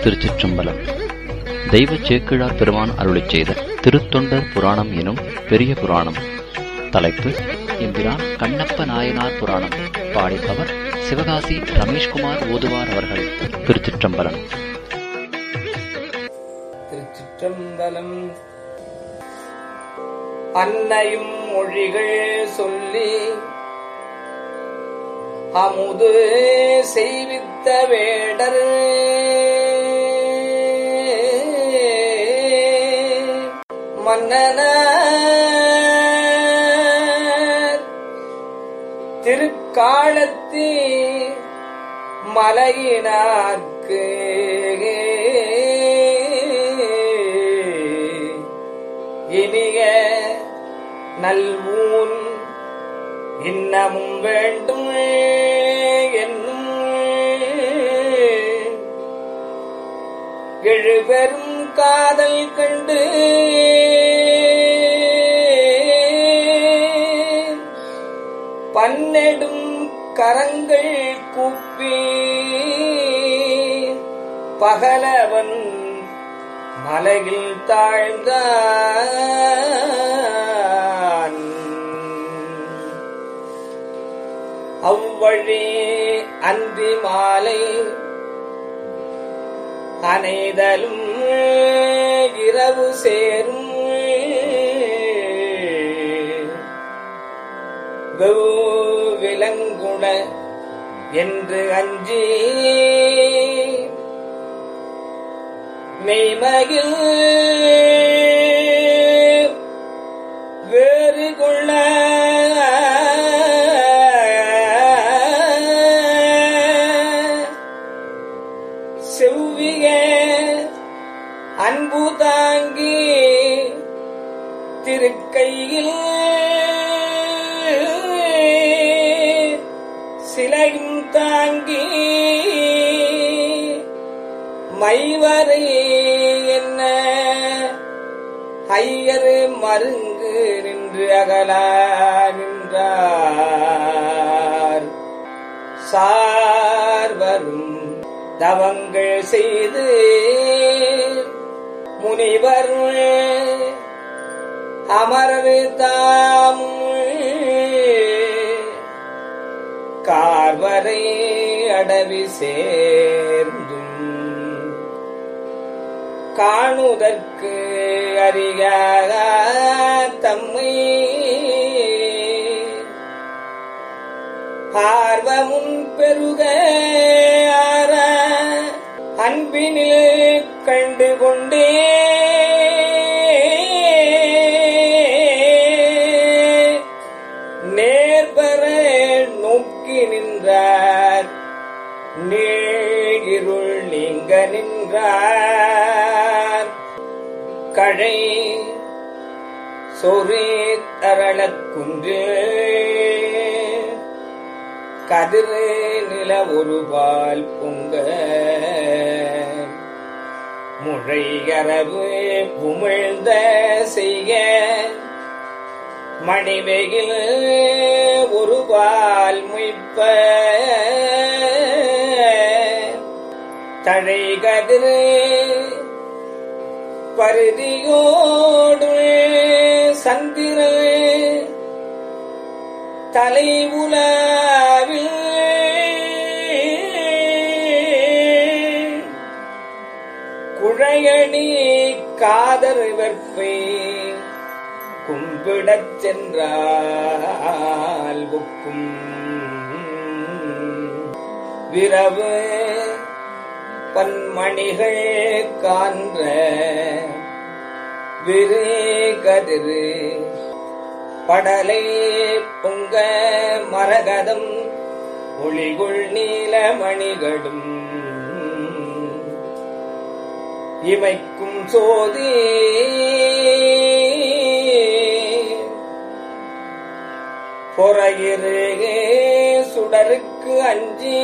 திருச்சிற்றம்பலம் தெய்வ சேக்கிழார் பெருமான் அருளிச் செய்த திருத்தொண்டர் புராணம் எனும் பெரிய புராணம் தலைப்பு எம்பிரான் கண்ணப்ப நாயனார் புராணம் பாடிப்பவர் சிவகாசி ரமேஷ்குமார் ஓதுவார் அவர்கள் திருச்சிற்றம்பலம் திருச்சிற்றம்பலம் அன்னையும் மொழிகள் சொல்லி அமுது செய்வித்த வேடர் மன்னனார் திருக்காலத்தி மலையினார்க்கு இனிய நல்வூன் இன்னமும் வேண்டும் என்னும் எழுபெரும் காதல் கண்டு பன்னெடும் கரங்கள் கூப்பி பகலவன் மலையில் தாழ்ந்தான் அவ்வழி அந்தி மாலை அனைதலும் இரவு சேரும் விலங்குட என்று அஞ்சி மெய்மகில் வேறு கொள்ள செவ்விய அன்பு தாங்கி திருக்கையில் சிலையும் தாங்கி மைவரை என்ன ஐயரு மருங்கு நின்று அகலா நின்றார் சார்வரும் தவங்கள் செய்து முனிவர் அமரரு தாம் கார்வரை அடவி சேர்ந்தும் காணுதற்கு அறியாத தம்மை ஆர்வமுன் பெருக ஆர அன்பினில் கண்டு கொண்டே நேர்பர நோக்கி நின்றார் நீருள் நீங்க நின்றார் கழை சொரே தரளக் குன்று கதிர் நில ஒருபால் பொங்க முழையரவு புமிழ்ந்த செய்ய மணிவெயில் ஒருபால் முய்ப்ப தழை கதிர் பருதியோடு சந்திர தலை உலாவில் குழையணி காதர் வெற்பை கும்பிடச் சென்றால் புக்கும் விரவு பன்மணிகள் காண்ற விரு கதிரு படலை பொங்க மரகதம் ஒளிகுள் நீலமணிகளும் இமைக்கும் சோதி பொறையிறே சுடருக்கு அஞ்சி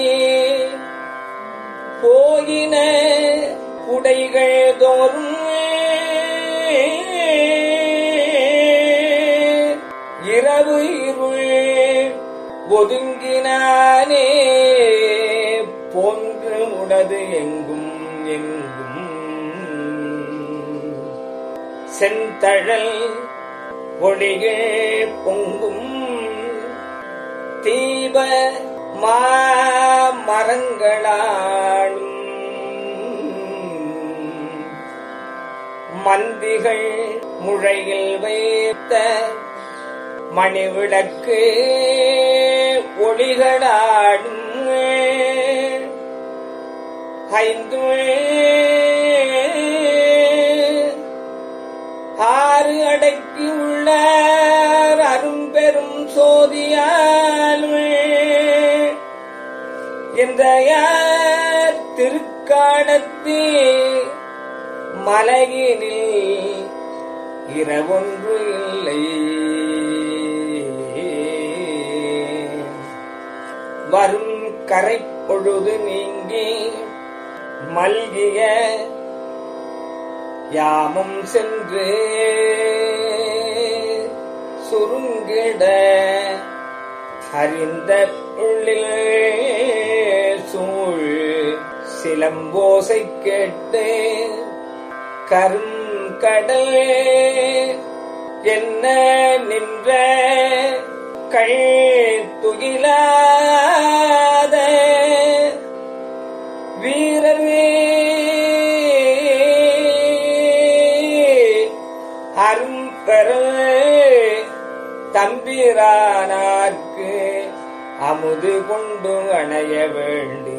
போயின குடைகள் தோறும் இரவு இருள் ஒதுங்கினானே போன்று உடது எங்கும் எங்கும் செந்தழல் ஒளிகள் பொங்கும் தீப மாமரங்களாலும் மந்திகள் முழையில் வைத்த மணிவிளக்கு ஒளிகளாடும் ஐந்து ஆறு அடக்கி உள்ள அரும்பெரும் சோதியாலுமே என்ற யார் திருக்காடத்தே மலையினில் இரவொன்று இல்லை வரும் கரை பொழுது நீங்கி மல்கிய யாமும் சென்று சுருங்கிட அறிந்த உள்ளில் சூழ் சிலம்போசை கேட்டு கரும் கடல் என்ன நின்ற கள் துகிலாத வீரவே அரும்பெரும் தம்பிரானார்க்கு அமுது கொண்டு அணைய வேண்டி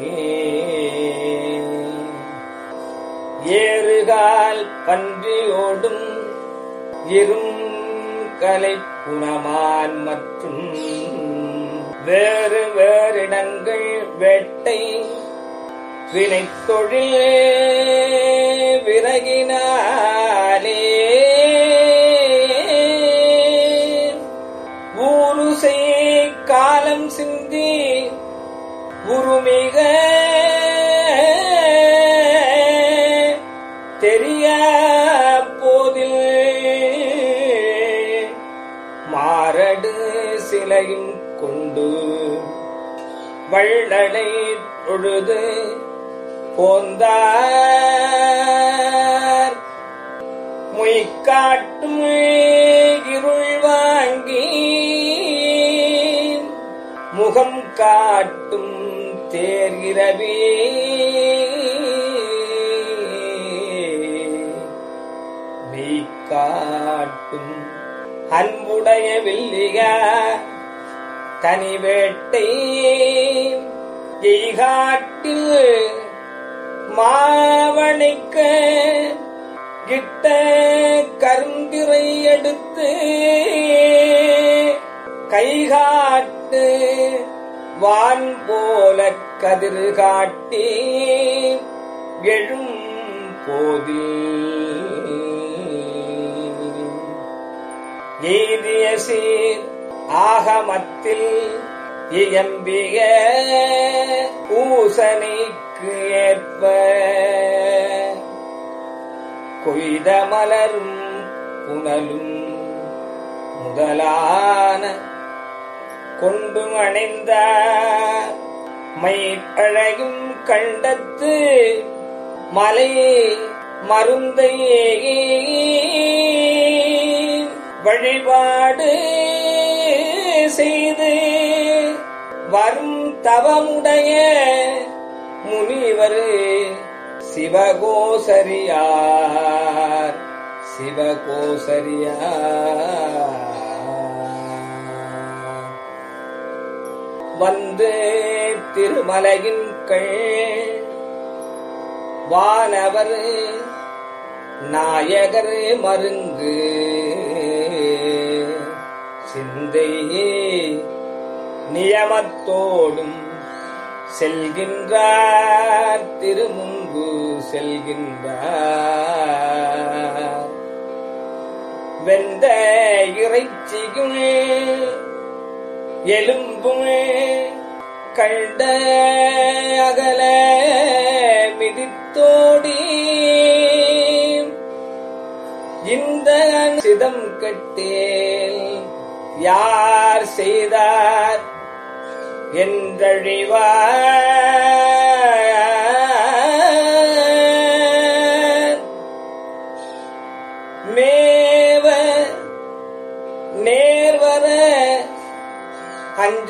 ஏறுகால் பன்றியோடும் இரும் கலை புனமான் மற்றும் வேறு வேறிடங்கள் வேட்டை வினைத்தொழில் விறகினாலே ஊருசை காலம் சிந்தி உருமிக தெரிய போதில் மாரடு சிலையும் கொண்டு வள்ளலை தொழுது போந்தார் மொய்காட்டும் இருள் வாங்கி முகம் காட்டும் தேர்கிறவே மெய் காட்டும் அன்புடைய வில்லிகா தனி வேட்டை எய்காட்டில் மாவணிக்க கிட்ட கருந்திரை எடுத்து கைகாட்டு வான் போல கதிர் காட்டி எழும் போதில் எய்திய சீர் ஆகமத்தில் இயம்பிய பூசனைக்கு ஏற்ப கொய்த மலரும் புனலும் முதலான கொண்டு அணைந்த மைப்பழகும் கண்டத்து மலை மருந்தையே வழிபாடு செய்து வரும் தவமுடைய முனிவர் சிவகோசரியார் சிவகோசரியார் வந்து திருமலையின் கள் வானவர் நாயகர் மருங்கு சிந்தையே நியமத்தோடும் செல்கின்றார் திருமுன்பு செல்கின்றார் வெந்த இறைச்சியும் எலும்பும் கண்ட அகல மிதித்தோடி இந்த சிதம் கட்டேல் யார் செய்தார் என்றழிவார் அஞ்ச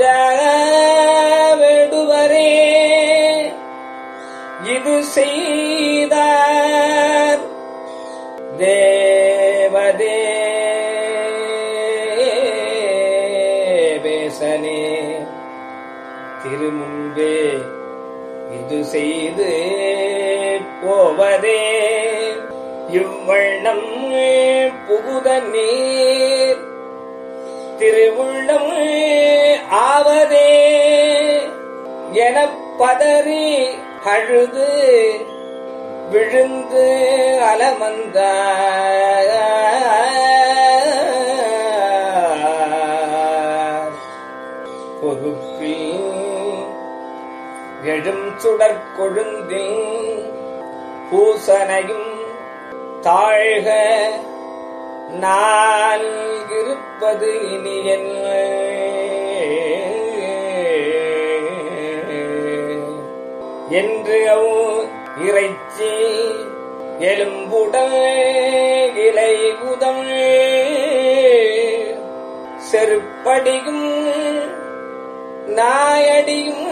வேடுவரே இது செய்தார் தேவதேவேசனே திருமுன்பே இது செய்து போவதே இவ்வண்ணம் புகுத நீர் திருவுள்ளம் ஆவதே எனப் பதறி அழுது விழுந்து அலமந்த பொறுப்பில் எழும் சுடற் கொழுந்தில் பூசனையும் தாழ்க நான் இருப்பது இனியன் என்று அவ் இறைச்சி எலும்புடல் இலை உதம் செருப்படியும் நாயடியும்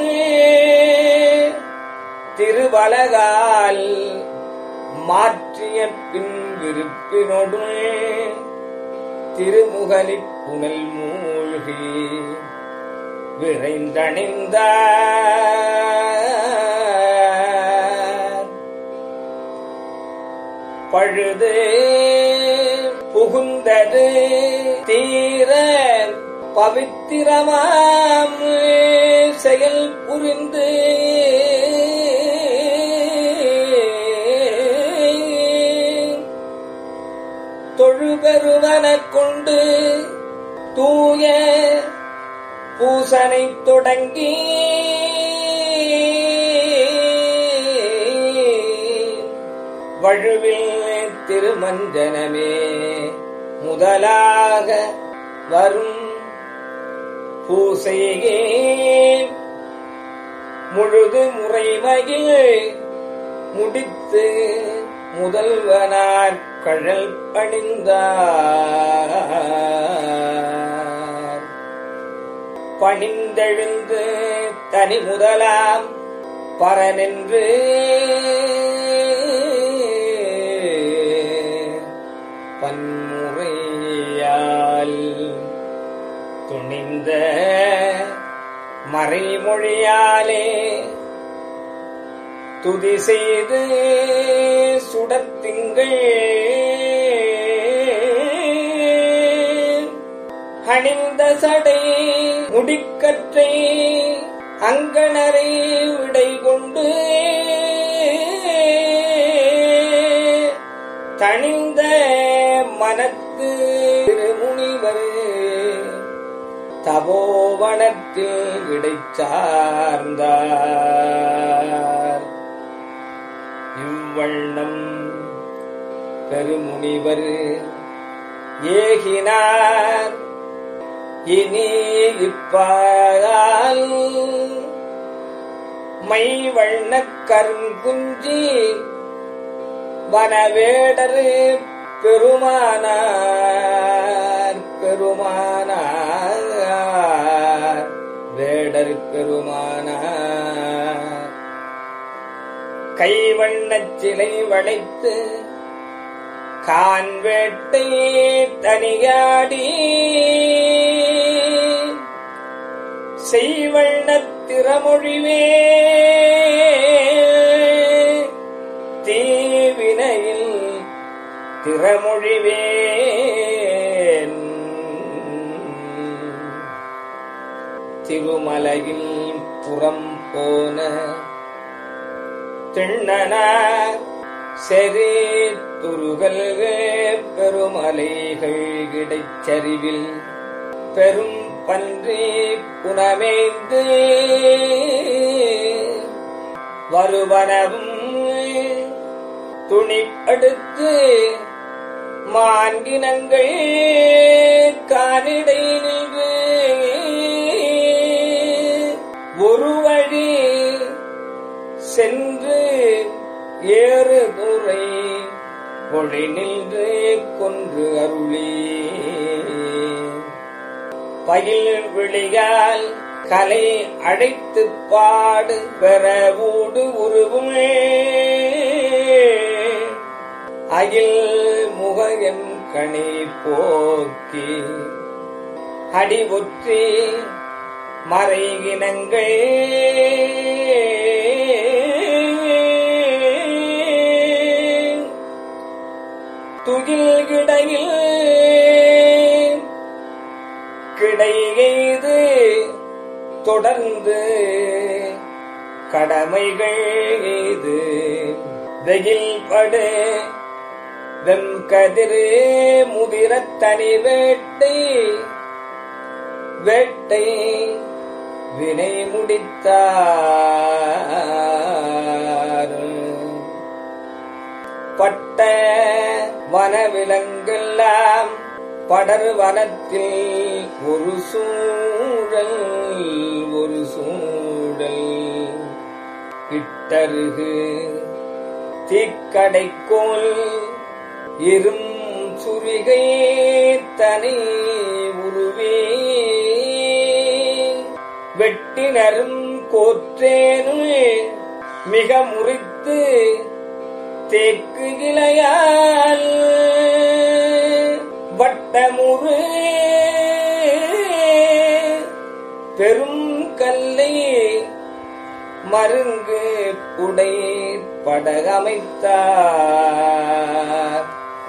திருவலகால் மாற்றிய பின் விருப்பினொடும் திருமுகலிப் புனல் மூழ்கி விரைந்தணிந்த பழுது புகுந்தது தீர பவித்திரமாம் செயல் புரிந்து தொழுபெருவனக் கொண்டு தூய பூசனை தொடங்கி வழுவில் திருமஞ்சனமே முதலாக வரும் பூசையே முழுது முறைமையில் முடித்து முதல்வனார் கழல் பணிந்தார் பணிந்தெழுந்து தனி முதலாம் பரனென்று பன்முறையால் துணிந்த மறைமொழியாலே துதி செய்து சுடத்திங்கள் அணிந்த சடை முடிக்கற்றை அங்கணரை விடை கொண்டு தணிந்த மனத்து திருமுனிவர் தபோவனத்தில் இடைச்சார்ந்தார் இவ்வண்ணம் பெருமுனிவர் ஏகினார் இனி இப்பால் மை வண்ணக் கருங்குஞ்சி வனவேடர் பெருமானார் பெருமானார் வேடர் பெருமானார் கைவண்ணச் சிலை வளைத்து கான் வேட்டை தனியாடி செய்வண்ணத் திறமொழிவே தீவினையில் திறமொழிவே திருமலையில் புறம் போன திண்ணனார் செறி துருகல் பெருமலைகள் இடைச்சரிவில் பெரும் பன்றி புனமேந்து வருவனவும் துணி அடுத்து மான்கினங்கள் கானிடை நின்று ஒரு வழி சென்று ஏறு துறை ஒளி நின்று கொன்று அருளி பயில் விழியால் கலை அழைத்து பாடு பெறவூடு உருவுமே அகில் முகயம் கணி போக்கி அடி ஒற்றி மறைகினங்கள் துகில் கிடையில் கிடையெய்து தொடர்ந்து கடமைகள் எய்து வெயில் படு வெம்கதிரு முதிரத் தனி வேட்டை வேட்டை வினை முடித்தார் பட்ட வனவிலங்கெல்லாம் படர் வனத்தில் ஒரு சூழல் ஒரு சூழல் இட்டருகு தீக்கடைக்கோல் இரும் சுரிகை தனி உருவே வெட்டினரும் கோற்றேனும் மிக முறித்து தேக்கு இலையால் வட்டமுறு பெரும் கல்லை மருங்கு புடை படகமைத்தார்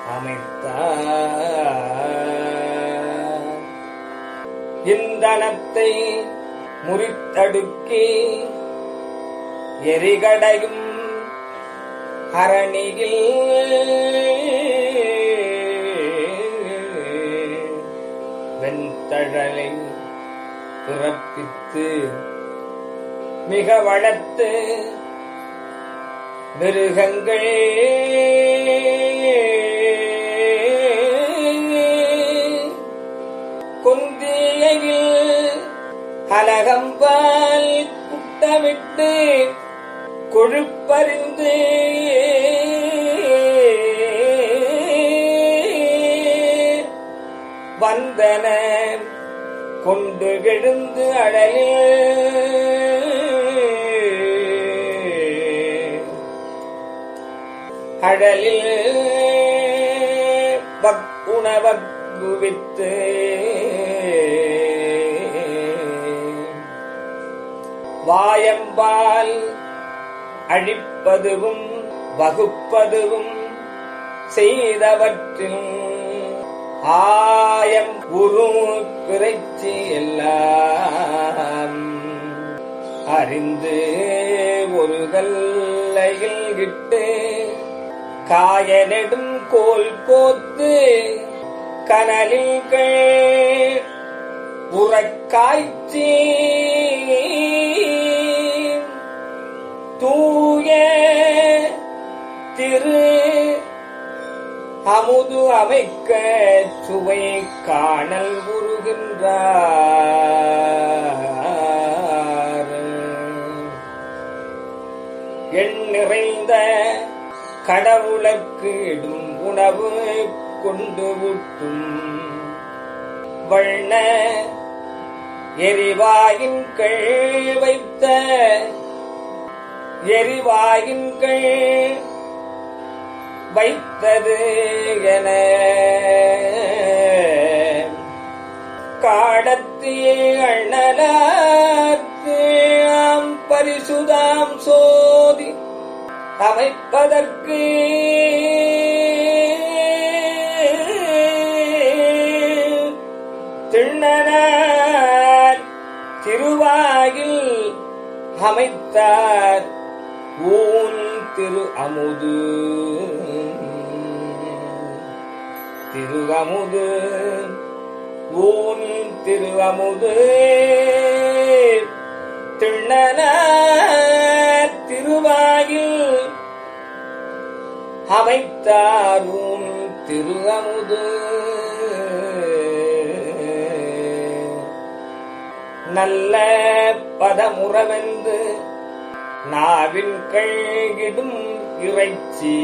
அமைத்தார் இந்தனத்தை முறித்தடுக்கி எரிகடையும் அரணியில் வெண்தழலை பிறப்பித்து மிக வளர்த்து மிருகங்கள் கொந்தியில் அலகம்பால் குட்டமிட்டு கொழுப்பறிந்து வந்தன கொண்டு எழுந்து அழலில் அழலில் பக்குணவக்குவித்து வாயம்பால் அழிப்பதுவும் வகுப்பதுவும் செய்தவற்றில் ஆயம் உரு பிறைச்சி எல்லாம் அறிந்து ஒரு கல்லையில் இட்டு காய நெடும் கோல் கோத்து கனலில் உறக்காய்ச்சி தூய திரு அமுது அமைக்க சுவை காணல் உருகின்றார் எண் நிறைந்த கடவுளக்கு இடும் உணவு கொண்டு ஊட்டும் வண்ண எரிவாயின் கீழ் வைத்த எரிவாயின் கீழ் வைத்தது என காடத்திய அண்ணலாக்கு ஆம் பரிசுதாம் சோதி அமைப்பதற்கு திண்ணனார் திருவாயில் அமைத்தார் ஊன் திரு அமுது திரு அமுது ஊன் திரு அமுது திண்ணனார் திருவாயில் அமைத்தார் ஊன் திரு அமுது நல்ல பதமுறவென்று நாவின் கழ்கிடும் இறைச்சி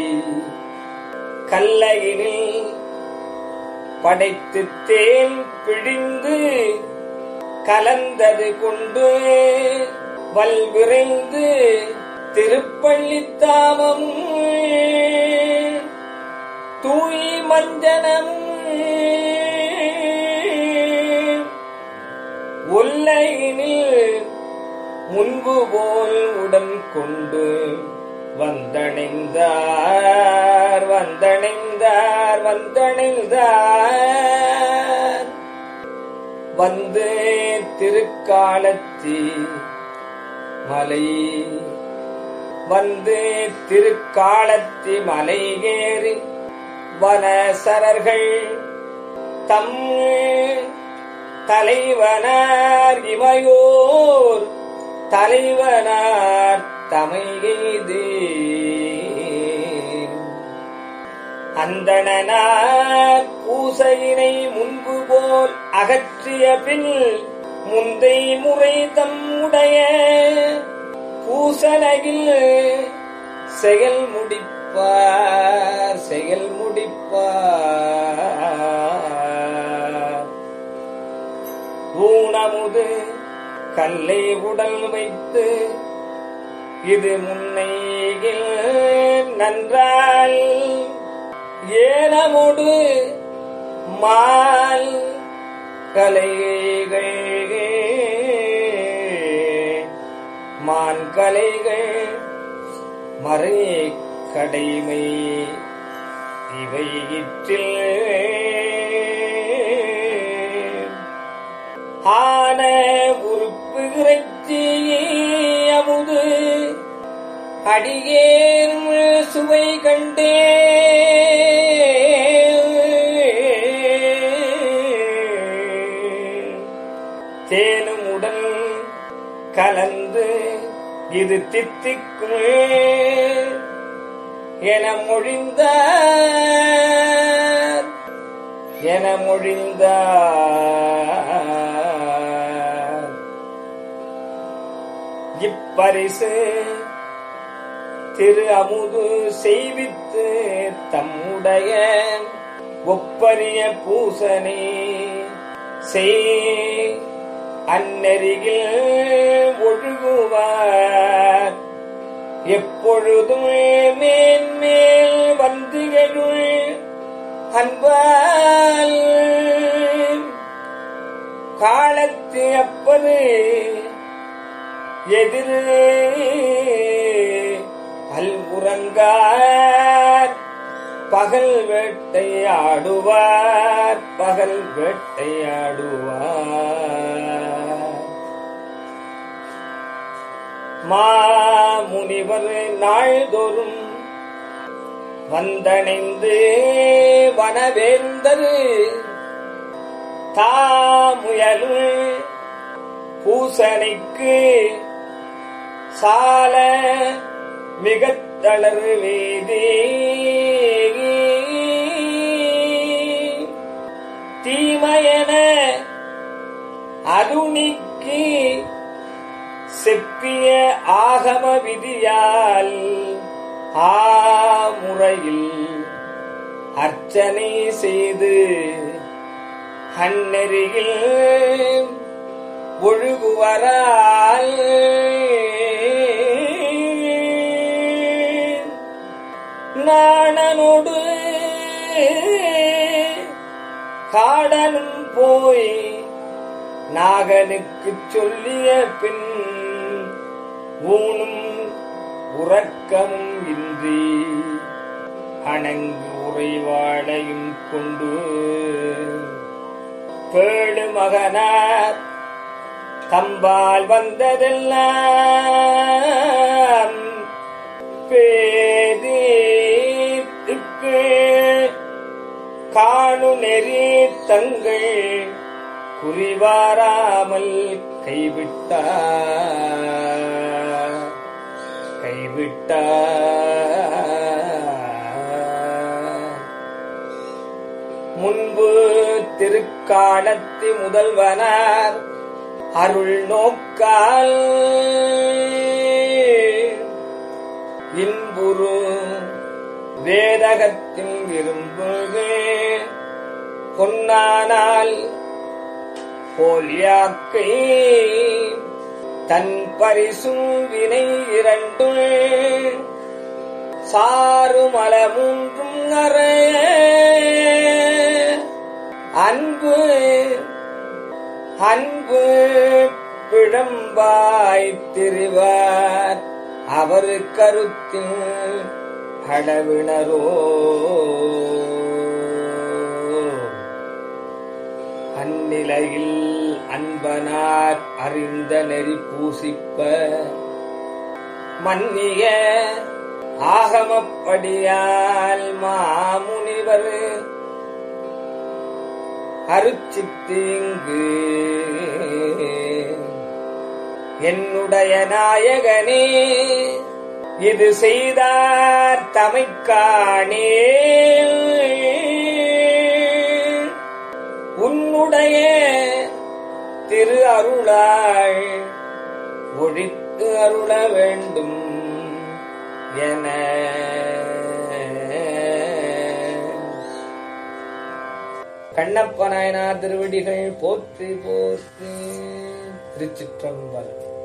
கல்லையினில் படைத்து தேன் பிழிந்து கலந்தது கொண்டு வல்விரைந்து திருப்பள்ளித்தாமம் தூய் மஞ்சனம் ஒல்லையினில் முன்பு போல் உடன் கொண்டு வந்தணைந்தார் வந்தணைந்தார் வந்தணைந்தார் வந்து திருக்காலத்தி மலை வந்து திருக்காலத்தி மலை ஏறி வனசரர்கள் தம் தலைவனார் இமையோர் தலைவனார் தமையெய்து அந்தணனார் பூசையினை முன்பு போல் அகற்றிய பின் முந்தை முறை தம்முடைய பூசனையில் செயல் முடிப்பார் செயல் முடிப்பார் ஊனமுது கல்லை உடல் வைத்து இது முன்னையில் நன்றால் ஏனமோடு மால் கலைகள் மான் கலைகள் மறை கடைமை இவை இற்றில் ஆன உறுப்பு இறைச்சி அமுது அடியேன் சுவை கண்டே தேனும் உடல் கலந்து இது தித்திக்கும் என மொழிந்தார் என மொழிந்தார் இப்பரிசு திரு அமுது செய்வித்து தம்முடைய ஒப்பரிய பூசனை செய் அந்நெறியில் ஒழுகுவார் எப்பொழுதும் மேன்மேல் வந்து எழுள் அன்பால் காலத்து அப்பது எதிர் அல்புறங்கார் பகல் வேட்டையாடுவார் பகல் வேட்டையாடுவார் மாமுனிவர் நாள்தோறும் வந்தணைந்து வனவேந்தரு தாமுயலுள் பூசனைக்கு சால மிகத் தளர் வேதி தீமையன அருணிக்கு செப்பிய ஆகம விதியால் ஆமுறையில் அர்ச்சனை செய்து அந்நெறியில் ஒழுகுவரால் நாணனோடு காடனும் போய் நாகனுக்குச் சொல்லிய பின் ஊனும் உறக்கமும் இன்றி அணங்கு உறைவாளையும் கொண்டு பேடு மகனார் தம்பால் வந்ததெல்லாம் பேதீத்துக்கு காணு நெறி தங்கள் குறிவாராமல் கைவிட்டார் கைவிட்டார் முன்பு திருக்காலத்தி முதல்வனார் அருள் நோக்கால் இன்புரு வேதகத்தின் விரும்புவே பொன்னானால் போலியாக்கை தன் பரிசும் வினை இரண்டும் சாறுமல மூன்றும் அறைய அன்பு அன்பு பிழம்பாய் திரிவார் அவர் கருத்தில் அளவினரோ அந்நிலையில் அன்பனார் அறிந்த நெறி பூசிப்ப மன்னிய ஆகமப்படியால் மாமுனிவர் அருச்சித்தீங்கு என்னுடைய நாயகனே இது செய்தார் தமைக்கானே உன்னுடைய திரு அருளாள் ஒழித்து அருள வேண்டும் என கண்ணப்ப நாயனார் திருவடிகள் போற்றி போற்றி திருச்சிற்றம்பலம்